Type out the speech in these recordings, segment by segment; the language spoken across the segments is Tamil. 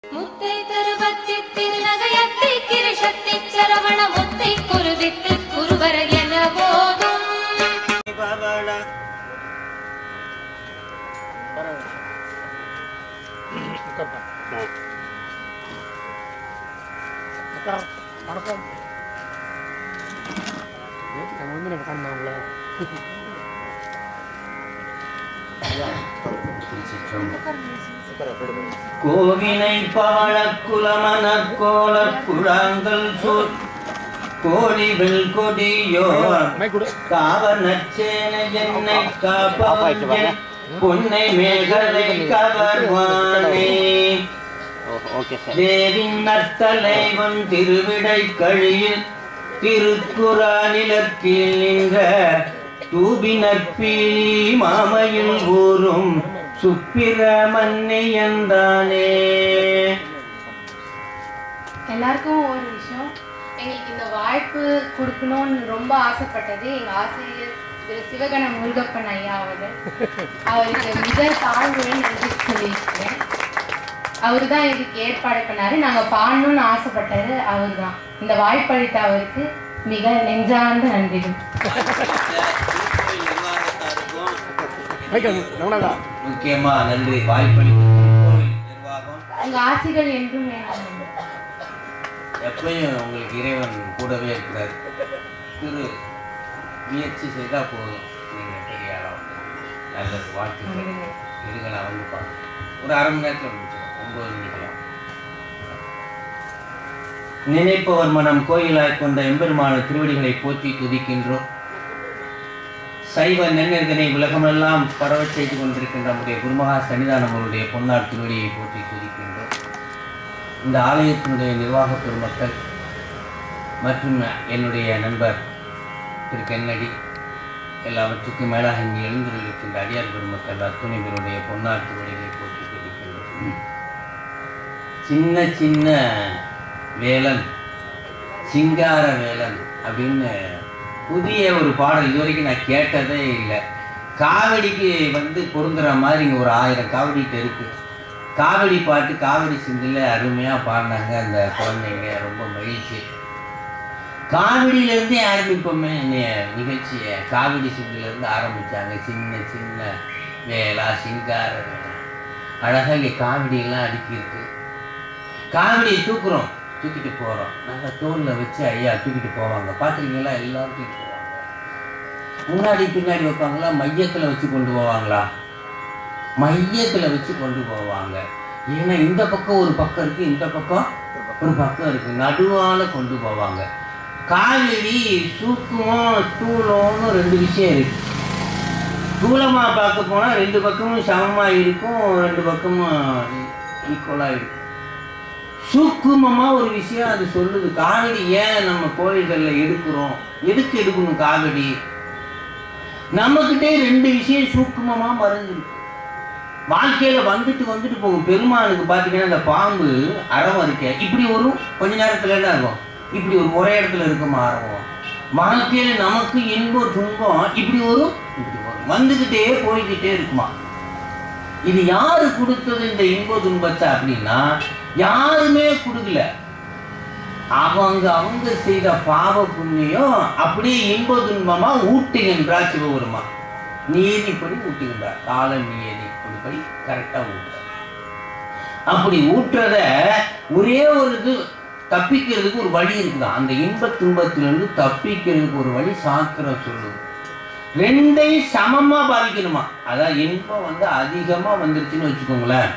முத்தை தருவத்தி திருநகையத்தி கிருஷத்தி சரவண முத்தை குருவித்து குருவர என போதும் பவள அக்கா வணக்கம் நம்ம வந்து நம்ம காணாங்கள கோவினை பவள குலமன கோல குழாங்கள் சூழ் கோழிகள் கொடியோ மை கொடு காவனச்சேன என்னை காப்பவன் பொன்னை மேகலை கவர்வானே ஓகே சார் தேவின் நத்தலைவன் திருவிடை கழியில் திருக்குறானிலத்தில் நின்ற தூபினற்பீலி மாமையில் ஊரும் சுப்பிரமன்னை என்றானே எல்லாருக்கும் ஒரு விஷயம் எங்களுக்கு இந்த வாய்ப்பு கொடுக்கணும்னு ரொம்ப ஆசைப்பட்டது எங்க ஆசிரியர் திரு சிவகண முருகப்பன் ஐயா அவர்கள் அவருக்கு மிக தாழ்வுடன் நன்றி சொல்லியிருக்கிறேன் அவரு தான் இதுக்கு ஏற்பாடு பண்ணாரு நாங்க பாடணும்னு ஆசைப்பட்டது அவர் தான் இந்த வாய்ப்பளித்த அவருக்கு மிக நெஞ்சார்ந்த நன்றிகள் மைக்கா ரமணாதா முக்கியமா நன்றி வாய்ப்பளிக்கும் கோவில் நிர்வாகம் உங்க ஆசைகள் என்றும் வேண்டாம் எப்பயும் உங்களுக்கு இறைவன் கூடவே இருக்கிறார் திரு முயற்சி செய்தா போதும் நீங்க பெரிய ஆளா வந்துடுவீங்க. நல்லது வாழ்த்துக்கள் இருங்க நான் வந்து பார்க்க ஒரு அரை மணி நேரத்தில் முடிச்சிடும் ஒன்பது மணிக்கெல்லாம் நினைப்பவர் மனம் கோயிலாய் கொண்ட எம்பெருமான திருவடிகளை போற்றி துதிக்கின்றோம் சைவ நெண்ணெருதனை உலகமெல்லாம் பரவச் செய்து கொண்டிருக்கின்ற நம்முடைய குருமகா சன்னிதானம் அவருடைய பொன்னார் திருவடியை போற்றி துதிக்கின்றோம் இந்த ஆலயத்தினுடைய நிர்வாக பெருமக்கள் மற்றும் என்னுடைய நண்பர் திரு கென்னடி எல்லாவற்றுக்கும் மேலாக இங்கு எழுந்திருக்கின்ற அடியார் பெருமக்கள் அத்துணை பேருடைய பொன்னார் திருவடிகளை போற்றி துதிக்கின்றோம் சின்ன சின்ன வேலன் சிங்கார வேலன் அப்படின்னு புதிய ஒரு பாடல் இது வரைக்கும் நான் கேட்டதே இல்லை காவடிக்கு வந்து பொருந்துற மாதிரி இங்கே ஒரு ஆயிரம் காவடிட்டு இருக்கு காவடி பாட்டு காவடி சிந்தில் அருமையாக பாடினாங்க அந்த குழந்தைங்க ரொம்ப மகிழ்ச்சி காவடியிலேருந்தே ஆரம்பிப்போமே என்னைய நிகழ்ச்சியை காவடி சிந்திலேருந்து ஆரம்பித்தாங்க சின்ன சின்ன வேலா சிங்கார வேலா அழகாக இங்கே காவடியெல்லாம் அடுக்கியிருக்கு காவடியை தூக்குறோம் தூக்கிட்டு போகிறோம் நாங்கள் தோளில் வச்சு ஐயா தூக்கிட்டு போவாங்க பார்த்துருக்கீங்களா எல்லாரும் தூக்கிட்டு போவாங்க முன்னாடி பின்னாடி வைப்பாங்களா மையத்தில் வச்சு கொண்டு போவாங்களா மையத்தில் வச்சு கொண்டு போவாங்க ஏன்னா இந்த பக்கம் ஒரு பக்கம் இருக்குது இந்த பக்கம் ஒரு பக்கம் இருக்குது நடுவால் கொண்டு போவாங்க காவேரி சூக்குமம் தூளம்னு ரெண்டு விஷயம் இருக்கு தூளமாக பார்க்க போனால் ரெண்டு பக்கமும் சமமாக இருக்கும் ரெண்டு பக்கமும் ஈக்குவலாக இருக்கும் சூக்குமமாக ஒரு விஷயம் அது சொல்லுது காவடி ஏன் நம்ம கோயில்களில் எடுக்கிறோம் எதுக்கு எடுக்கணும் காவடி நம்மக்கிட்டே ரெண்டு விஷயம் சூக்குமமாக மறைஞ்சிருக்கு வாழ்க்கையில் வந்துட்டு வந்துட்டு போகும் பெருமாளுக்கு பார்த்தீங்கன்னா இந்த பாம்பு அறம் இருக்க இப்படி ஒரு கொஞ்ச நேரத்தில் என்ன இருக்கும் இப்படி ஒரு ஒரே இடத்துல இருக்குமா அறம் வாழ்க்கையில் நமக்கு இன்பம் துன்பம் இப்படி ஒரு இப்படி வரும் வந்துக்கிட்டே போய்கிட்டே இருக்குமா இது யாரு கொடுத்தது இந்த இன்ப துன்பத்தை அப்படின்னா யாருமே கொடுக்கல அவங்க அவங்க செய்த பாவ புண்ணியம் அப்படியே இன்ப துன்பமா ஊட்டுகின்றார் சிவபெருமா நீதிப்படி ஊட்டுகின்றார் கால நீதி படி கரெக்டா ஊட்டுறார் அப்படி ஊட்டுறத ஒரே ஒரு இது தப்பிக்கிறதுக்கு ஒரு வழி இருக்குதான் அந்த இன்ப துன்பத்திலிருந்து தப்பிக்கிறதுக்கு ஒரு வழி சாஸ்திரம் சொல்லுது ரெண்டையும் சமமா பாதிக்கணுமா அதான் இன்பம் வந்து அதிகமா வந்துருச்சுன்னு வச்சுக்கோங்களேன்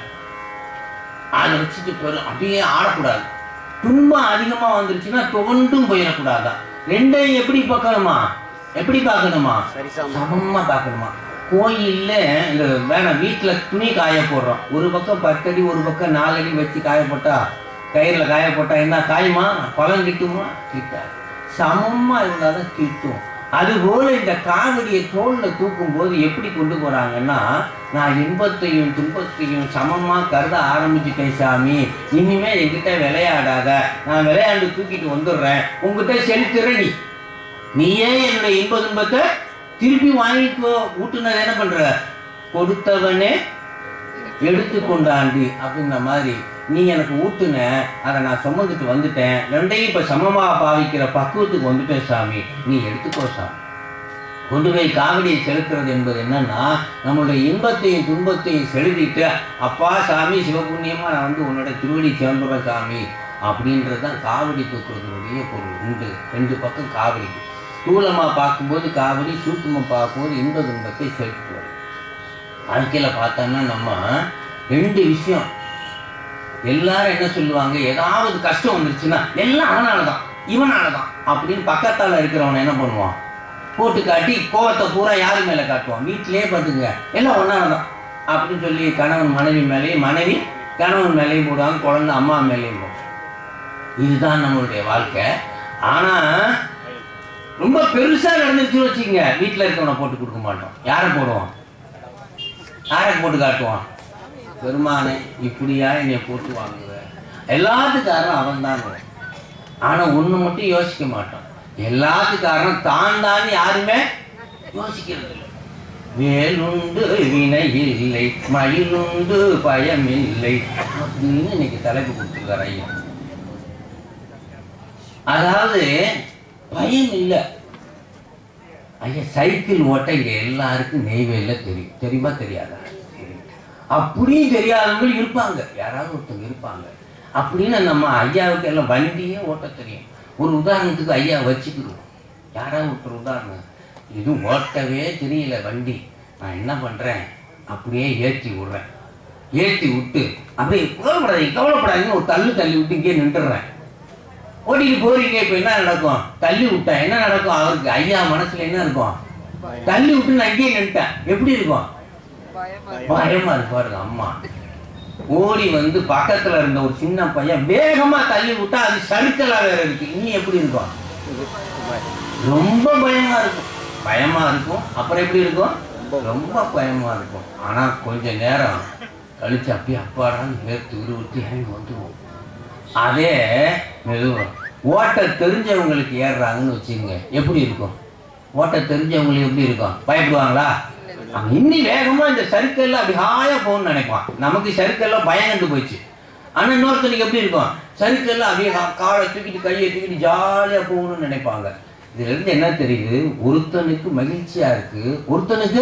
அதை வச்சுட்டு பெரும் அப்படியே ஆடக்கூடாது துன்பம் அதிகமா வந்துருச்சுன்னா துவண்டும் போயிடக்கூடாதான் ரெண்டையும் எப்படி பார்க்கணுமா எப்படி பார்க்கணுமா சமமா பார்க்கணுமா கோயில்ல இந்த வேணாம் வீட்டுல துணி காய போடுறோம் ஒரு பக்கம் பத்தடி ஒரு பக்கம் நாலடி வச்சு காய போட்டா கயிறுல காய போட்டா என்ன காயுமா பழம் கிட்டுமா கிட்டாது சமமா இருந்தாதான் கிட்டும் அதுபோல இந்த காவடியை தோல்ல தூக்கும் போது எப்படி கொண்டு போறாங்கன்னா நான் இன்பத்தையும் துன்பத்தையும் சமமா கருத ஆரம்பிச்சுட்டேன் சாமி இனிமே என்கிட்ட விளையாடாத நான் விளையாண்டு தூக்கிட்டு வந்துடுறேன் உங்ககிட்ட செலுத்துறேன் நீ நீயே என்னுடைய இன்ப துன்பத்தை திருப்பி வாங்கிக்கோ ஊட்டுனது என்ன பண்ற கொடுத்தவனே எடுத்து கொண்டாண்டி அப்படின்ற மாதிரி நீ எனக்கு ஊட்டுன அதை நான் சுமந்துட்டு வந்துட்டேன் ரெண்டையும் இப்போ சமமாக பாவிக்கிற பக்குவத்துக்கு வந்துட்டேன் சாமி நீ எடுத்துக்கோ சாமி கொண்டு போய் காவடியை செலுத்துறது என்பது என்னன்னா நம்மளுடைய இன்பத்தையும் துன்பத்தையும் செலுத்திட்டு அப்பா சாமி சிவபுண்ணியமா நான் வந்து உன்னோட திருவடி சேர்ந்துடுறேன் சாமி அப்படின்றது தான் காவடி தூக்குறதுடைய பொருள் உண்டு ரெண்டு பக்கம் காவடி ஸ்தூலமாக பார்க்கும்போது காவடி சூக்குமமாக பார்க்கும்போது இன்ப துன்பத்தை செலுத்துவது வாழ்க்கையில் பார்த்தோம்னா நம்ம ரெண்டு விஷயம் எல்லாரும் என்ன சொல்லுவாங்க ஏதாவது கஷ்டம் வந்துருச்சுன்னா எல்லாம் அவனால தான் இவனால தான் அப்படின்னு பக்கத்தால் இருக்கிறவனை என்ன பண்ணுவான் போட்டு காட்டி கோவத்தை பூரா யாரு மேலே காட்டுவான் வீட்டிலே பார்த்துங்க எல்லாம் ஒன்றால தான் அப்படின்னு சொல்லி கணவன் மனைவி மேலேயும் மனைவி கணவன் மேலேயும் போடுவாங்க குழந்தை அம்மா மேலேயும் போடுவாங்க இதுதான் நம்மளுடைய வாழ்க்கை ஆனால் ரொம்ப பெருசா நடந்துச்சுன்னு வச்சுக்கங்க வீட்டில் இருக்கவனை போட்டு கொடுக்க மாட்டோம் யாரை போடுவோம் யாரை போட்டு காட்டுவான் பெருமானே இப்படியா என்னை போட்டு வாங்குவ எல்லாத்துக்கும் காரணம் அவன் தான் ஆனா ஒண்ணு மட்டும் யோசிக்க மாட்டான் எல்லாத்துக்கும் காரணம் தான் தான் யாருமே யோசிக்கிறது இல்லை வேலுண்டு வினை இல்லை மயிலுண்டு பயம் இல்லை அப்படின்னு இன்னைக்கு தலைப்பு கொடுத்துருக்காரு ஐயா அதாவது பயம் இல்லை ஐயா சைக்கிள் ஓட்ட இங்க எல்லாருக்கும் நெய்வேலியில தெரியும் தெரியுமா தெரியாதா தெரியும். அப்படியும் தெரியாதவங்க இருப்பாங்க யாராவது ஒருத்தவங்க இருப்பாங்க அப்படின்னு நம்ம ஐயாவுக்கு எல்லாம் வண்டியே ஓட்ட தெரியும் ஒரு உதாரணத்துக்கு ஐயா வச்சுக்கிறோம் யாராவது ஒருத்தர் உதாரணம் இது ஓட்டவே தெரியல வண்டி நான் என்ன பண்றேன் அப்படியே ஏற்றி விடுறேன் ஏற்றி விட்டு அப்படியே கவலைப்படாதீங்க கவலைப்படாதீங்கன்னு ஒரு தள்ளு தள்ளி விட்டு இங்கே நின்றுடுறேன் ஓட்டிட்டு போறீங்க இப்ப என்ன நடக்கும் தள்ளி விட்டா என்ன நடக்கும் அவருக்கு ஐயா மனசுல என்ன இருக்கும் தள்ளி விட்டு நான் இங்கேயே நின்ட்டேன் எப்படி இருக்கும் பயமா இருப்பாரு அம்மா ஓடி வந்து பக்கத்துல இருந்த ஒரு சின்ன பையன் வேகமா தள்ளி விட்டா அது சறுக்கலா வேற இருக்கு இன்னும் எப்படி இருக்கும் ரொம்ப பயமா இருக்கும் பயமா இருக்கும் அப்புறம் எப்படி இருக்கும் ரொம்ப பயமா இருக்கும் ஆனா கொஞ்ச நேரம் கழிச்சு அப்படியே அப்பாடான்னு வேர்த்து உருவிட்டு இறங்கி வந்துருவோம் அதே மெதுவா ஓட்ட தெரிஞ்சவங்களுக்கு ஏறுறாங்கன்னு வச்சுக்கோங்க எப்படி இருக்கும் ஓட்ட தெரிஞ்சவங்களுக்கு எப்படி இருக்கும் பயப்படுவாங்களா அவன் இன்னி வேகமா இந்த சறுக்கல்ல அப்படி ஹாயா போகணும்னு நினைப்பான் நமக்கு சறுக்கல்ல பயம் கண்டு போயிடுச்சு ஆனா இன்னொருத்தனுக்கு எப்படி இருக்கும் சறுக்கல்ல அப்படியே கா- காலை தூக்கிட்டு கையை தூக்கிட்டு ஜாலியா போகணும்னு நினைப்பாங்க இதுல இருந்து என்ன தெரியுது ஒருத்தனுக்கு மகிழ்ச்சியா இருக்கு ஒருத்தனுக்கு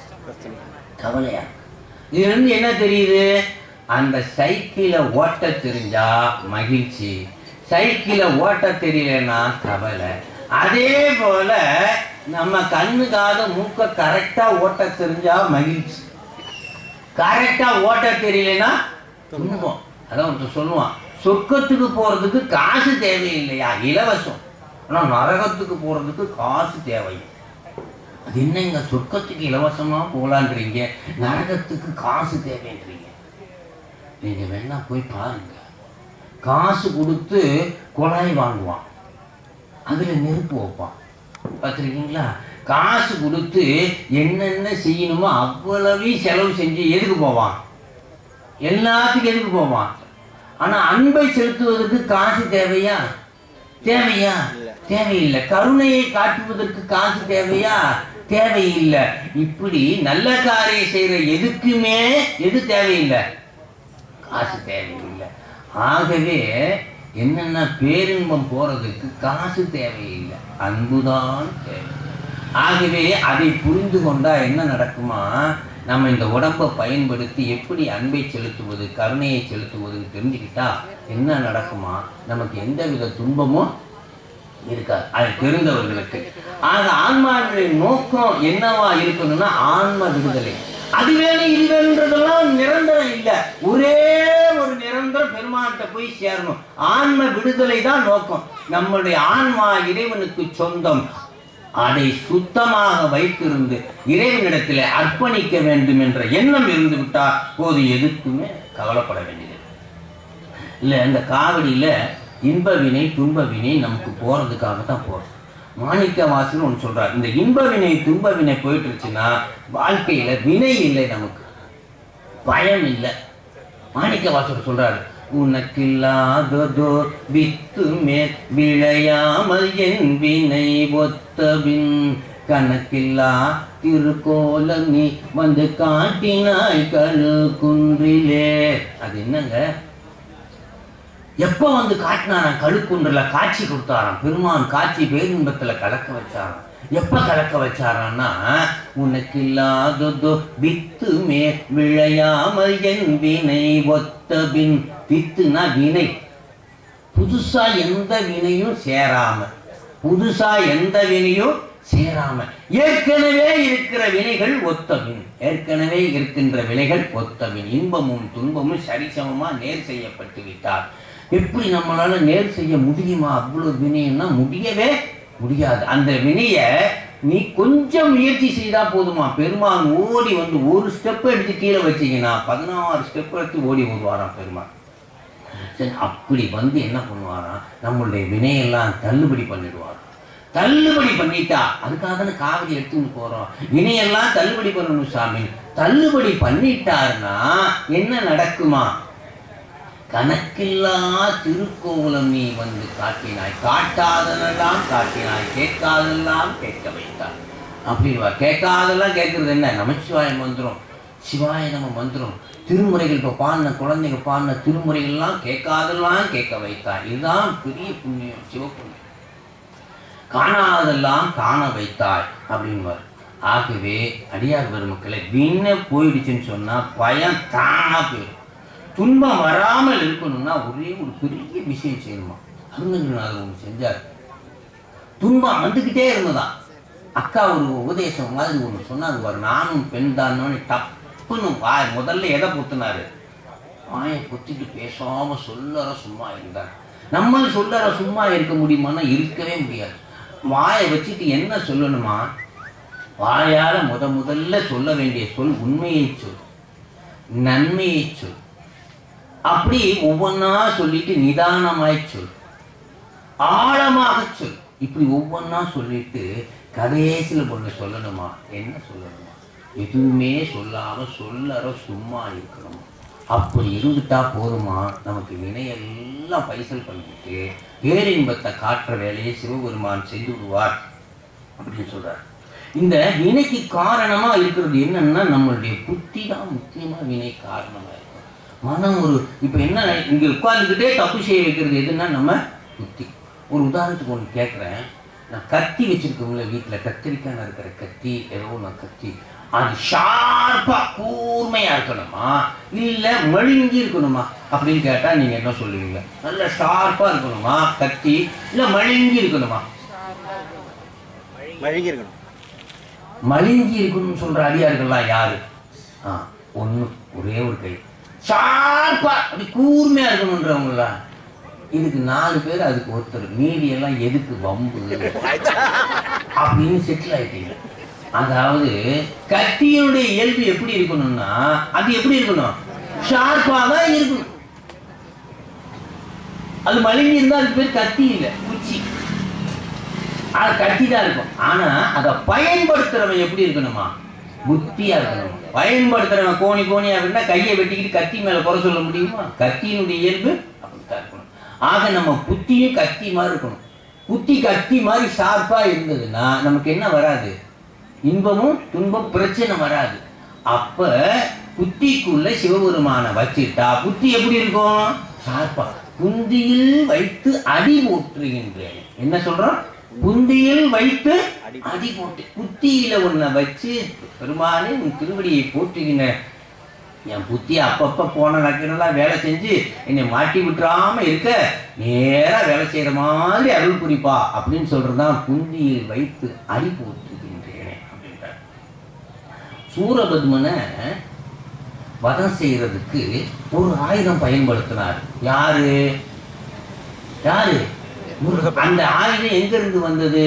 கவலையா இருக்கு. இதுல இருந்து என்ன தெரியுது அந்த சைக்கிளை ஓட்ட தெரிஞ்சா மகிழ்ச்சி சைக்கிளை ஓட்ட தெரியலன்னா கவலை அதே போல நம்ம கண்ணு காது மூக்க கரெக்டா ஓட்ட தெரிஞ்சா மகிழ்ச்சி கரெக்டா ஓட்ட தெரியலனா துன்பம் அதான் ஒருத்தன் சொல்லுவான் சொர்க்கத்துக்கு போறதுக்கு காசு தேவையில்லையா இலவசம் ஆனா நரகத்துக்கு போறதுக்கு காசு தேவை அது என்னங்க சொர்க்கத்துக்கு இலவசமா போலான்றீங்க நரகத்துக்கு காசு தேவைன்றீங்க நீங்க வேணா போய் பாருங்க காசு கொடுத்து குழாய் வாங்குவான் அதுல நெருப்பு வைப்பான் பார்த்துருக்கீங்களா காசு கொடுத்து என்னென்ன செய்யணுமோ அவ்வளவையும் செலவு செஞ்சு எதுக்கு போவான் எல்லாத்துக்கும் எதுக்கு போவான் ஆனா அன்பை செலுத்துவதற்கு காசு தேவையா தேவையா தேவையில்லை கருணையை காட்டுவதற்கு காசு தேவையா தேவையில்லை இப்படி நல்ல காரியம் செய்யற எதுக்குமே எது தேவையில்லை காசு தேவையில்லை ஆகவே என்னென்ன பேரின்பம் போறதுக்கு காசு தேவையில்லை அன்புதான் தேவை ஆகவே அதை புரிந்து கொண்டா என்ன நடக்குமா நம்ம இந்த உடம்பை பயன்படுத்தி எப்படி அன்பை செலுத்துவது கருணையை செலுத்துவது தெரிஞ்சுக்கிட்டா என்ன நடக்குமா நமக்கு எந்தவித துன்பமும் இருக்காது அது தெரிந்தவர்களுக்கு ஆக ஆன்மாவினுடைய நோக்கம் என்னவா இருக்கணும்னா ஆன்ம விடுதலை அது வேணும் இது வேணுன்றதெல்லாம் நிரந்தரம் இல்லை ஒரே ஒரு நிரந்தரம் பெருமான்கிட்ட போய் சேரணும் ஆன்ம விடுதலை தான் நோக்கம் நம்மளுடைய ஆன்மா இறைவனுக்கு சொந்தம் அதை சுத்தமாக வைத்திருந்து இறைவனிடத்தில் அர்ப்பணிக்க வேண்டும் என்ற எண்ணம் இருந்து விட்டால் போது எதுக்குமே கவலைப்பட வேண்டியது இல்லை இந்த காவடியில் இன்ப வினை துன்ப வினை நமக்கு போகிறதுக்காக தான் போகிறோம் மாணிக்க வாசன் ஒன்று சொல்றார் இந்த இன்ப வினை துன்ப வினை போயிட்டு இருந்துச்சுன்னா வாழ்க்கையில வினை இல்லை நமக்கு பயம் இல்லை மாணிக்க வாசன் சொல்றாரு உனக்கில்லாததோ வித்து மேல் விளையாமல் என் வினை ஒத்தபின் கணக்கில்லா திருக்கோலம் நீ வந்து காட்டினாய் கழு குன்றிலே அது என்னங்க எப்ப வந்து காட்டினாராம் கழுக்குன்றுல காட்சி கொடுத்தாராம் பெருமான் காட்சி பேரின்பத்துல கலக்க வச்சாராம் எப்ப கலக்க வச்சாரான்னா உனக்கு இல்லாததோ வித்து மே விளையாமல் என் வினை ஒத்த பின் வித்துனா வினை புதுசா எந்த வினையும் சேராம புதுசா எந்த வினையும் சேராம ஏற்கனவே இருக்கிற வினைகள் ஒத்தவின் ஏற்கனவே இருக்கின்ற வினைகள் ஒத்தவின் இன்பமும் துன்பமும் சரிசமமா நேர் செய்யப்பட்டு விட்டார் எப்படி நம்மளால நேர் செய்ய முடியுமா அவ்வளவு வினைன்னா முடியவே முடியாது அந்த வினைய நீ கொஞ்சம் முயற்சி செய்தா போதுமா பெருமான் ஓடி வந்து ஒரு ஸ்டெப் எடுத்து கீழே வச்சீங்கன்னா பதினாறு ஸ்டெப் எடுத்து ஓடி வருவாராம் பெருமான் சரி அப்படி வந்து என்ன பண்ணுவாராம் நம்மளுடைய வினையெல்லாம் தள்ளுபடி பண்ணிடுவார் தள்ளுபடி பண்ணிட்டா அதுக்காக தானே காவிரி எடுத்துன்னு போறோம் வினையெல்லாம் தள்ளுபடி பண்ணணும் சாமி தள்ளுபடி பண்ணிட்டாருன்னா என்ன நடக்குமா கணக்கில்லா திருக்கோவலம் நீ வந்து காட்டினாய் காட்டாதனெல்லாம் காட்டினாய் கேட்காதெல்லாம் கேட்க வைத்தாய் அப்படின்வா கேட்காதெல்லாம் கேட்கறது என்ன நமச்சிவாய மந்திரம் சிவாய நம்ம மந்திரம் திருமுறைகள் இப்போ பாடின குழந்தைங்க பாடின திருமுறைகள்லாம் கேட்காதெல்லாம் கேட்க வைத்தாய் இதுதான் பெரிய புண்ணியம் சிவப்புண்ணியம் காணாதெல்லாம் காண வைத்தாய் அப்படின்வார் ஆகவே அடியார் பெருமக்களை விண்ண போயிடுச்சுன்னு சொன்னா பயம் தானா போயிடும் துன்பம் வராமல் இருக்கணும்னா ஒரே ஒரு பெரிய விஷயம் செய்யணுமா அருணகிரிநாதர் ஒன்று செஞ்சார் துன்பம் வந்துக்கிட்டே இருந்ததான் அக்கா ஒரு உபதேசம் மாதிரி ஒன்று சொன்னாங்க பாரு நானும் பெண் தானோன்னு டப்புன்னு வாய் முதல்ல எதை பொத்துனாரு வாயை பொத்திட்டு பேசாம சொல்லற சும்மா இருந்தார் நம்ம சொல்லற சும்மா இருக்க முடியுமான்னா இருக்கவே முடியாது வாயை வச்சுட்டு என்ன சொல்லணுமா வாயால முத முதல்ல சொல்ல வேண்டிய சொல் உண்மையை சொல் நன்மையை சொல் அப்படி ஒவ்வொன்றா சொல்லிட்டு நிதானமாய் சொல் ஆழமாக சொல் இப்படி ஒவ்வொன்றா சொல்லிட்டு கடைசியில் ஒன்று சொல்லணுமா என்ன சொல்லணுமா எதுவுமே சொல்லாம சொல்லற சும்மா இருக்கணும் அப்படி இருந்துட்டா போதுமா நமக்கு வினையெல்லாம் பைசல் பண்ணிட்டு பேரின்பத்தை காட்டுற வேலையை சிவபெருமான் செய்து விடுவார் அப்படின்னு சொல்றார் இந்த வினைக்கு காரணமா இருக்கிறது என்னன்னா நம்மளுடைய புத்தி தான் முக்கியமா வினை காரணமா இருக்கும் மனம் ஒரு இப்ப என்ன இங்க உட்கார்ந்துக்கிட்டே தப்பு செய்ய வைக்கிறது எதுன்னா நம்ம புத்தி ஒரு உதாரணத்துக்கு ஒன்று கேட்குறேன் நான் கத்தி வச்சிருக்கோம்ல வீட்டில் கத்திரிக்காய் இருக்கிற கத்தி ஏதோ நான் கத்தி அது ஷார்ப்பா கூர்மையா இருக்கணுமா இல்ல மழுங்கி இருக்கணுமா அப்படின்னு கேட்டா நீங்க என்ன சொல்லுவீங்க நல்ல ஷார்ப்பா இருக்கணுமா கத்தி இல்ல மழுங்கி இருக்கணுமா மழுங்கி இருக்கணும் மழுங்கி இருக்கணும்னு சொல்ற அடியார்கள்லாம் யாரு ஆ ஒண்ணு ஒரே ஒரு கை ஷார்ப்பா அப்படி கூர்மையா இருக்கணுன்றவங்களா இதுக்கு நாலு பேர் அதுக்கு ஒருத்தர் மீதி எல்லாம் எதுக்கு வம்பு அப்படின்னு செட்டில் ஆயிட்டீங்க அதாவது கத்தியினுடைய இயல்பு எப்படி இருக்கணும்னா அது எப்படி இருக்கணும் ஷார்ப்பா தான் இருக்கணும் அது மழுங்கி இருந்தா அதுக்கு பேர் கத்தி இல்லை குச்சி அது கத்தி தான் இருக்கும் ஆனா அதை பயன்படுத்துறவன் எப்படி இருக்கணுமா புத்தியா இருக்கணும் பயன்படுத்துறவன் கோணி கோணியா இருந்தா கையை வெட்டிக்கிட்டு கத்தி மேல குறை சொல்ல முடியுமா கத்தியினுடைய இயல்பு அப்படித்தான் இருக்கணும் ஆக நம்ம புத்தியும் கத்தி மாதிரி இருக்கணும் புத்தி கத்தி மாதிரி ஷார்ப்பா இருந்ததுன்னா நமக்கு என்ன வராது இன்பமும் துன்பம் பிரச்சனை வராது அப்ப புத்திக்குள்ள சிவபெருமான வச்சிட்டா புத்தி எப்படி இருக்கும் ஷார்ப்பா புந்தியில் வைத்து அடி போற்றுகின்றேன் என்ன சொல்றோம் புந்தியில் வைத்து அடி போட்டு புத்தியில உன்னை வச்சு பெருமானே உன் திருவடியை போற்றுகின்ற என் புத்தி அப்பப்ப போன நக்கரெல்லாம் வேலை செஞ்சு என்னை மாட்டி விட்டுறாம இருக்க நேரா வேலை செய்யற மாதிரி அருள் புரிப்பா அப்படின்னு சொல்றதுதான் புந்தியில் வைத்து அடி போற்றுகின்றேனே அப்படின்றார் சூரபத்மனை வதம் செய்யறதுக்கு ஒரு ஆயுதம் பயன்படுத்தினார் யாரு யாரு முருகன். அந்த ஆயுதம் எங்க இருந்து வந்தது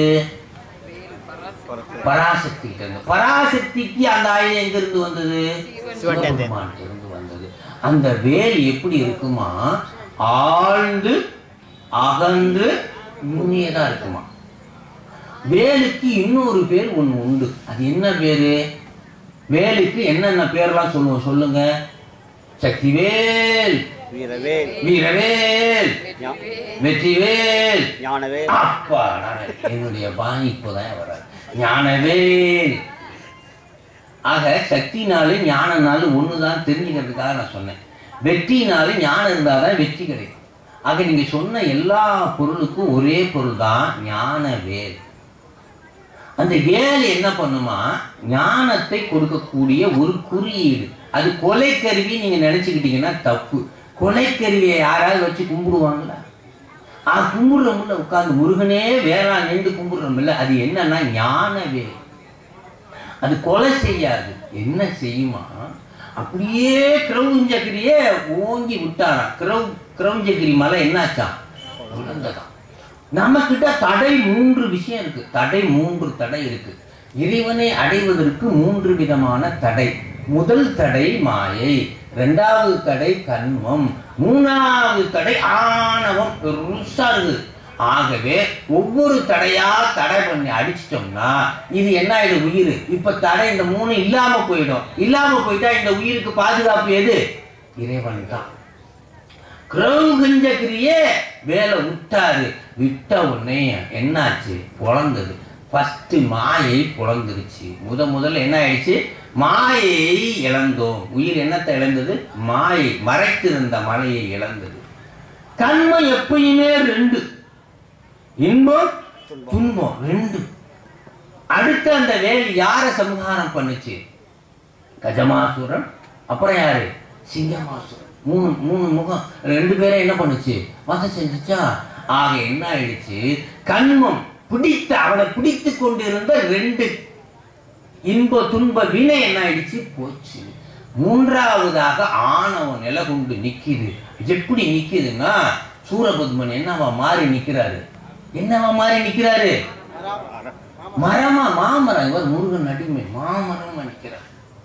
பராசக்தி இருந்து பராசக்திக்கு அந்த ஆயுதம் எங்க இருந்து வந்தது சிவன்கிட்ட சிவபெருமான்கிட்ட இருந்து வந்தது அந்த வேல் எப்படி இருக்குமா ஆழ்ந்து அகன்று நுண்ணியதா இருக்குமா வேலுக்கு இன்னொரு பேர் ஒண்ணு உண்டு அது என்ன பேரு வேலுக்கு என்னென்ன பேர்லாம் சொல்லுவோம் சொல்லுங்க சக்திவேல் வீரவேல் வீரவேல் ஞா- வெற்றிவேல் ஞானவேல் அப்பா நான் என்னுடைய பாணி இப்போதான் வராது ஞானவேல் ஆக சக்தினாலும் ஞானனாலும் ஒண்ணுதான் தெரிஞ்சுக்கிறதுக்காக நான் சொன்னேன் வெற்றினாலும் ஞானம் இருந்தாதான் வெற்றி கிடைக்கும் ஆக நீங்க சொன்ன எல்லா பொருளுக்கும் ஒரே பொருள் தான் ஞான வேல் அந்த வேல் என்ன பண்ணுமா ஞானத்தை கொடுக்கக்கூடிய ஒரு குறியீடு அது கொலைக்கருவி நீங்க நினைச்சுக்கிட்டீங்கன்னா தப்பு கொலைக்கருவியை யாராவது வச்சு கும்பிடுவாங்களா ஆ கும்பிடுறோம்ல உட்கார்ந்து முருகனே வேறா நின்று கும்பிடுறோம்ல அது என்னன்னா ஞான வேல் அது கொலை செய்யாது என்ன செய்யுமா அப்படியே கிரௌஞ்சகிரியே ஓங்கி விட்டாராம் கிரௌ கிரௌஞ்சகிரி மலை என்னாச்சாம் விழுந்ததாம் நம்ம கிட்ட தடை மூன்று விஷயம் இருக்கு தடை மூன்று தடை இருக்கு இறைவனை அடைவதற்கு மூன்று விதமான தடை முதல் தடை மாயை இரண்டாவது தடை கண்மம் மூணாவது தடை ஆணவம் பெருசா இருக்குது ஆகவே ஒவ்வொரு தடையா தடை பண்ணி அடிச்சிட்டோம்னா இது என்ன ஆயிடும் உயிர் இப்ப தடை இந்த மூணு இல்லாம போயிடும் இல்லாம போயிட்டா இந்த உயிருக்கு பாதுகாப்பு எது இறைவன் தான் கிரௌகஞ்சகிரியே வேலை விட்டாரு விட்ட உடனே என்னாச்சு பொழந்தது ஃபர்ஸ்ட் மாயை பொழந்துருச்சு முத முதல்ல என்ன ஆயிடுச்சு மாயையை இழந்தோம் உயிர் என்னத்தை இழந்தது மாயை மறைத்திருந்த மலையை இழந்தது கண்மம் எப்பயுமே ரெண்டு இன்பம் துன்பம் ரெண்டு அடுத்து அந்த வேல் யாரை சம்ஹாரம் பண்ணுச்சு கஜமாசுரன் அப்புறம் யாரு சிங்கமாசுரன் மூணு மூணு முகம் ரெண்டு பேரும் என்ன பண்ணுச்சு வசம் செஞ்சுச்சா ஆக என்ன ஆயிடுச்சு கண்மம் பிடித்த அவனை பிடித்து கொண்டிருந்த ரெண்டு இன்ப துன்ப வினை என்ன ஆயிடுச்சு போச்சு மூன்றாவதாக ஆணவம் நிலை கொண்டு நிக்குது எப்படி நிக்குதுன்னா சூரபத்மன் என்னவா மாறி நிக்கிறாரு என்னவா மாறி நிக்கிறாரு மரமா மாமரம் இவர் முருகன் அடிமை மாமரமா நிக்கிறார்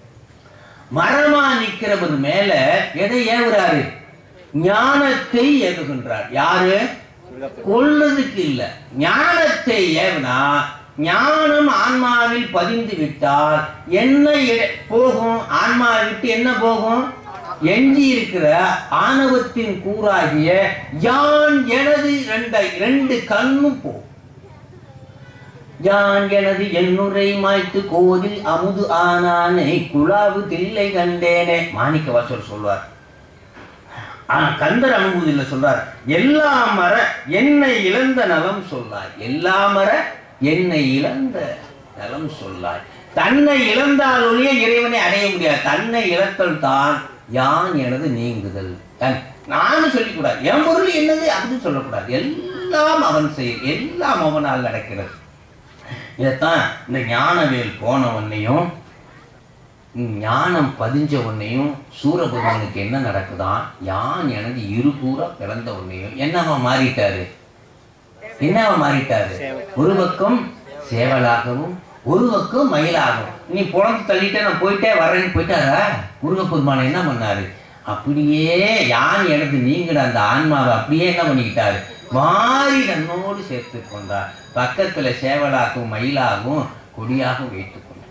மரமா நிக்கிறவர் மேல எதை ஏவுறாரு ஞானத்தை ஏவுகின்றார் யாரு கொல்லதுக்கு இல்ல ஞானத்தை ஏவுனா ஞானம் ஆன்மாவில் பதிந்து விட்டால் என்ன எ- போகும் ஆன்மாவை விட்டு என்ன போகும் எஞ்சி இருக்கிற ஆணவத்தின் கூறாகிய யான் எனது ரெண்டை ரெண்டு கண்ணும் போகும் யான் எனது என்னுரை மாய்த்து கோதில் அமுது ஆனானை குழாவு தில்லை கண்டேனே மாணிக்க வாசர் சொல்வார் ஆனா கந்தர் அனுபூதியில சொல்றார் எல்லா மர என்னை இழந்த நலம் சொல்லாய் எல்லா மர என்னை இழந்த நலம் சொல்லாய் தன்னை இழந்தால் ஒழிய இறைவனை அடைய முடியாது தன்னை இழத்தல் தான் யான் எனது நீங்குதல் தன் நானும் சொல்லிக்கூடாது என் பொருள் என்னது அப்படின்னு சொல்லக்கூடாது எல்லாம் அவன் செயல் எல்லாம் அவனால் நடக்கிறது இதைத்தான் இந்த ஞானவேல் போன உன்னையும் ஞானம் பதிஞ்ச உன்னையும் சூரபகவானுக்கு என்ன நடக்குதான் யான் எனது இருகூற பிறந்த உன்னையும் என்னவா மாறிட்டாரு என்னவா மாறிட்டாரு ஒரு பக்கம் சேவலாகவும் ஒரு பக்கம் மயிலாகவும் நீ புலந்து தள்ளிட்டே நான் போயிட்டே வரேன்னு போயிட்டாரா முருகப்பெருமான் என்ன பண்ணாரு அப்படியே யான் எனது நீங்கிட அந்த ஆன்மாவை அப்படியே என்ன பண்ணிக்கிட்டாரு மாறி தன்னோடு சேர்த்து கொண்டார் பக்கத்துல சேவலாகவும் மயிலாகவும் கொடியாகவும் வைத்துக் கொண்டார்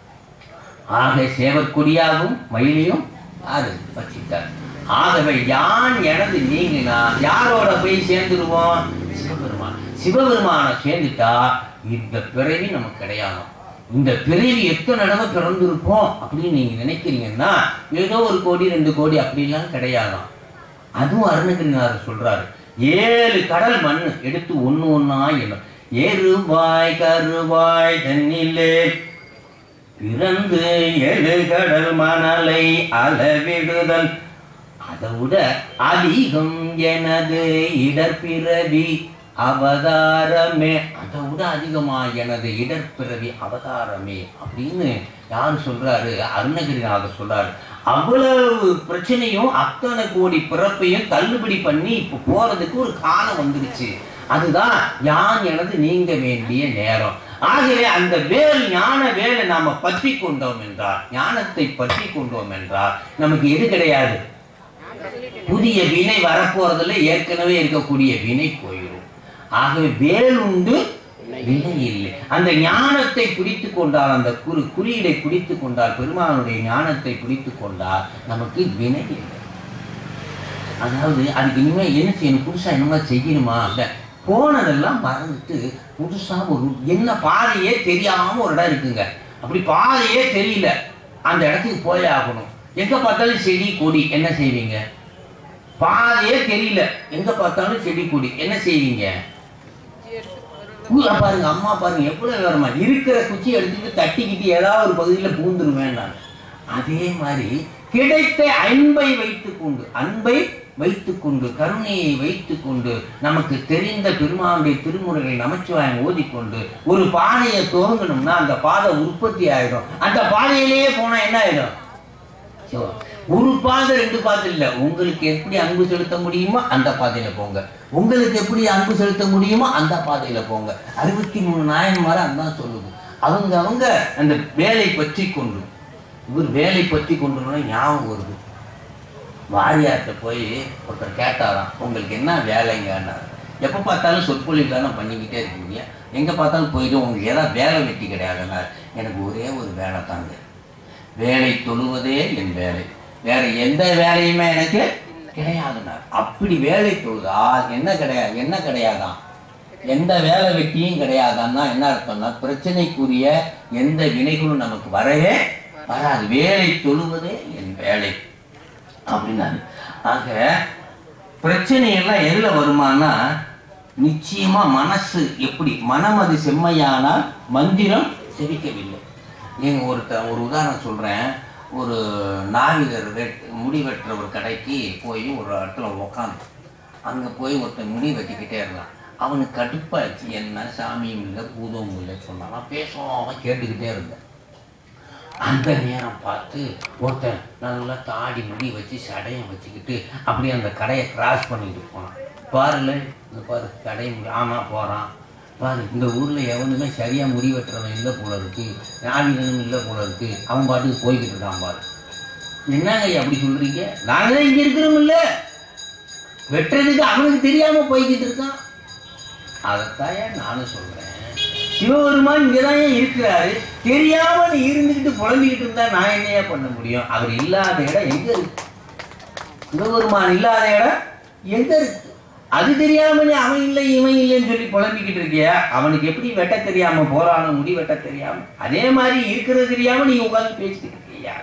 ஆக சேவற்கொடியாகவும் மயிலையும் அது வச்சிட்டார் ஆகவே யான் எனது நீங்கினா யாரோட போய் சேர்ந்துருவோம் சிவபெருமான் சிவபெருமானை சேர்ந்துட்டா இந்த பிறவி நமக்கு கிடையாது இந்த பிறவி எத்தனை தடவை பிறந்திருப்போம் அப்படின்னு நீங்க நினைக்கிறீங்கன்னா ஏதோ ஒரு கோடி ரெண்டு கோடி அப்படிலாம் கிடையாதாம் அதுவும் அருணகிரிநாதர் சொல்றாரு ஏழு கடல் மண் எடுத்து ஒண்ணு ஒண்ணா எண்ணும் எருவாய் கருவாய் தண்ணிலே பிறந்து ஏழு கடல் மணலை அளவிடுதல் அதை விட அதிகம் எனது இடர்பிறவி அவதாரமே அதை விட அதிகமா எனது இடர்பிறவி அவதாரமே அப்படின்னு யார் சொல்றாரு அருணகிரிநாதர் சொல்றாரு அவ்வளவு பிரச்சனையும் அத்தனை கோடி பிறப்பையும் தள்ளுபடி பண்ணி இப்போ போறதுக்கு ஒரு காலம் வந்துருச்சு அதுதான் யான் எனது நீங்க வேண்டிய நேரம் ஆகவே அந்த வேல் ஞான வேலை நாம பற்றி கொண்டோம் என்றால் ஞானத்தை பற்றி கொண்டோம் என்றால் நமக்கு எது கிடையாது புதிய வினை வரப்போறதுல ஏற்கனவே இருக்கக்கூடிய வினை போயிடும் ஆகவே வேல் உண்டு வினை இல்லை அந்த ஞானத்தை பிடித்து கொண்டால் அந்த குறி குறியீடை பிடித்து கொண்டால் பெருமானுடைய ஞானத்தை பிடித்து கொண்டால் நமக்கு வினை இல்லை அதாவது அதுக்கு இனிமே என்ன செய்யணும் புதுசா என்னமா செய்யணுமா அந்த போனதெல்லாம் மறந்துட்டு புதுசா ஒரு என்ன பாதையே தெரியாம ஒரு இடம் இருக்குங்க அப்படி பாதையே தெரியல அந்த இடத்துக்கு போயே ஆகணும் எங்க பார்த்தாலும் செடி கொடி என்ன செய்வீங்க பாதையே தெரியல எங்க பார்த்தாலும் செடி கொடி என்ன செய்வீங்க ஊரை பாருங்க அம்மா பாருங்க எவ்வளவு விவரமா இருக்கிற குச்சி எடுத்துட்டு தட்டிக்கிட்டு ஏதாவது ஒரு பகுதியில பூந்துருவேன் நான் அதே மாதிரி கிடைத்த அன்பை வைத்துக்கொண்டு அன்பை வைத்துக்கொண்டு கருணையை வைத்துக்கொண்டு நமக்கு தெரிந்த பெருமானுடைய திருமுறைகளை நமச்சிவாயம் ஓதிக்கொண்டு ஒரு பாதையை துவங்கணும்னா அந்த பாதை உற்பத்தி ஆயிடும் அந்த பாதையிலேயே போனா என்ன ஆயிடும் சிவா. ஒரு பாதை ரெண்டு பாதை இல்ல உங்களுக்கு எப்படி அன்பு செலுத்த முடியுமோ அந்த பாதையில போங்க உங்களுக்கு எப்படி அன்பு செலுத்த முடியுமோ அந்த பாதையில போங்க அறுபத்தி மூணு நாயன்மார அதான் சொல்லுது அவங்க அவங்க அந்த வேலை பற்றி கொண்டு இவர் வேலை பற்றி கொண்டுனா ஞாபகம் வருது வாரியார்கிட்ட போய் ஒருத்தர் கேட்டாராம் உங்களுக்கு என்ன வேலைங்கன்னாரு எப்போ பார்த்தாலும் சொற்பொழிவு தானே பண்ணிக்கிட்டே இருக்கீங்க எங்கே பார்த்தாலும் போயிட்டு உங்களுக்கு ஏதாவது வேலை வெட்டி கிடையாதுன்னார் எனக்கு ஒரே ஒரு வேலை தாங்க வேலை தொழுவதே என் வேலை வேற எந்த வேலையுமே எனக்கு கிடையாதுன்னார் அப்படி வேலை தொழுதா என்ன கிடையாது என்ன கிடையாதான் எந்த வேலை வெட்டியும் கிடையாதான்னா என்ன அர்த்தம்னா பிரச்சனைக்குரிய எந்த வினைகளும் நமக்கு வரவே வராது வேலை தொழுவதே என் வேலை அப்படின்னாரு ஆக பிரச்சனை எல்லாம் எதுல வருமானா நிச்சயமா மனசு எப்படி மனம் அது செம்மையானால் மந்திரம் செவிக்கவில்லை நீங்க ஒருத்த ஒரு உதாரணம் சொல்றேன் ஒரு நாவிதர் வெட் முடி வெட்டுற ஒரு கடைக்கு போய் ஒரு இடத்துல உக்காந்து அங்க போய் ஒருத்தன் முடி வெட்டிக்கிட்டே இருந்தான் அவனுக்கு கடுப்பாச்சு என்ன சாமியும் இல்லை பூதமும் இல்லை சொன்னான் நான் பேசாம கேட்டுக்கிட்டே இருந்தேன் அந்த நேரம் பார்த்து ஒருத்தன் நல்லா தாடி முடி வச்சு சடையை வச்சுக்கிட்டு அப்படியே அந்த கடையை கிராஸ் பண்ணிட்டு போனான் பாருல இந்த பாரு கடை முடி ஆமாம் போகிறான் பாரு இந்த ஊரில் எவனுமே சரியாக முடி வெட்டுறவன் இல்லை போல இருக்கு நாவிகனும் இல்லை போல இருக்கு அவன் பாட்டுக்கு போய்கிட்டு இருக்கான் பாரு என்னங்க ஐயா அப்படி சொல்றீங்க நாங்கள் தான் இங்கே இருக்கிறோம் இல்லை வெட்டுறதுக்கு அவனுக்கு தெரியாமல் போய்கிட்டு இருக்கான் அதைத்தாயா நானும் சொல்றேன் சிவபெருமான் இங்கதான் இருக்கிறாரு தெரியாம நீ இருந்துகிட்டு புலம்பிக்கிட்டு இருந்தா நான் என்னையா பண்ண முடியும் அவர் இல்லாத இடம் எங்க இருக்கு சிவபெருமான் இல்லாத இடம் எங்க இருக்கு அது தெரியாம நீ அவன் இல்லை இவன் இல்லைன்னு சொல்லி புலம்பிக்கிட்டு இருக்கிய அவனுக்கு எப்படி வெட்ட தெரியாம போறானோ முடி வெட்ட தெரியாம அதே மாதிரி இருக்கிறது தெரியாம நீ உட்கார்ந்து பேசிக்கிட்டு இருக்கியா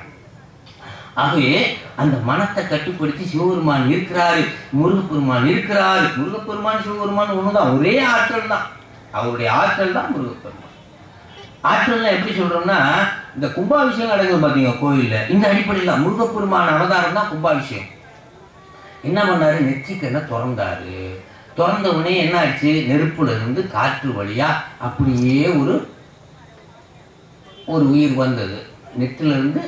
ஆகவே அந்த மனத்தை கட்டுப்படுத்தி சிவபெருமான் இருக்கிறாரு முருகப்பெருமான் இருக்கிறாரு முருகப்பெருமான் சிவபெருமான் ஒண்ணுதான் ஒரே ஆற்றல் தான் அவருடைய ஆற்றல் தான் முருகப்பெருமான் ஆற்றல்ல எப்படி சொல்றோம்னா இந்த கும்பாபிஷேகம் நடக்குது பாத்தீங்க கோயில்ல இந்த அடிப்படையில் தான் முருகப்பெருமான் அவதாரம் தான் கும்பாபிஷேகம் என்ன பண்ணாரு நெற்றிக்கண்ணை திறந்தாரு திறந்த உடனே என்ன ஆச்சு நெருப்புல இருந்து காற்று வழியா அப்படியே ஒரு ஒரு உயிர் வந்தது நெற்றில இருந்து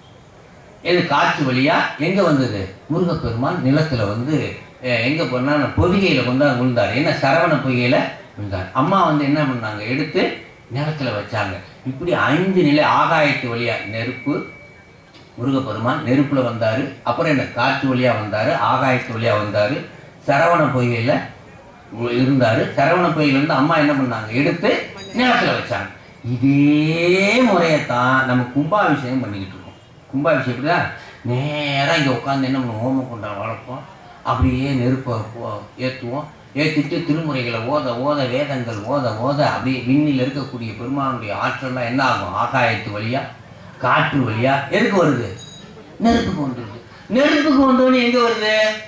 இது காற்று வழியா எங்க வந்தது முருகப்பெருமான் நிலத்துல வந்து அஹ், எங்க பண்ணா பொதிகையில கொண்டு வந்து விழுந்தார் என்ன சரவண பொய்கையில விழுந்தார் அம்மா வந்து என்ன பண்ணாங்க எடுத்து நிலத்துல வச்சாங்க இப்படி ஐந்து நிலை ஆகாயத்து வழியா நெருப்பு முருகப்பெருமான் நெருப்புல வந்தாரு அப்புறம் என்ன காற்று வழியா வந்தாரு ஆகாயத்து வழியா வந்தாரு சரவண பொய்கையில உ- இருந்தாரு சரவண பொய்கையில இருந்து அம்மா என்ன பண்ணாங்க எடுத்து நிலத்துல வச்சாங்க இதே முறையைத்தான் நம்ம கும்பாபிஷேகம் பண்ணிக்கிட்டு இருக்கோம் கும்பாபிஷேகம் தான் நேரா இங்க உட்காந்து என்ன பண்ணுவோம் ஹோம குண்டம் வளர்ப்போம் அப்படியே நெருப்பை போ- ஏத்துவோம் ஏத்திட்டு திருமுறைகளை ஓத ஓத வேதங்கள் ஓத ஓத அப்படியே விண்ணில் இருக்கக்கூடிய பெருமானுடைய ஆற்றல்லாம் என்ன ஆகும் ஆகாயத்து வழியா காற்று வழியா எதுக்கு வருது நெருப்புக்கு வந்துடுது நெருப்புக்கு வந்தோடனே எங்க வருது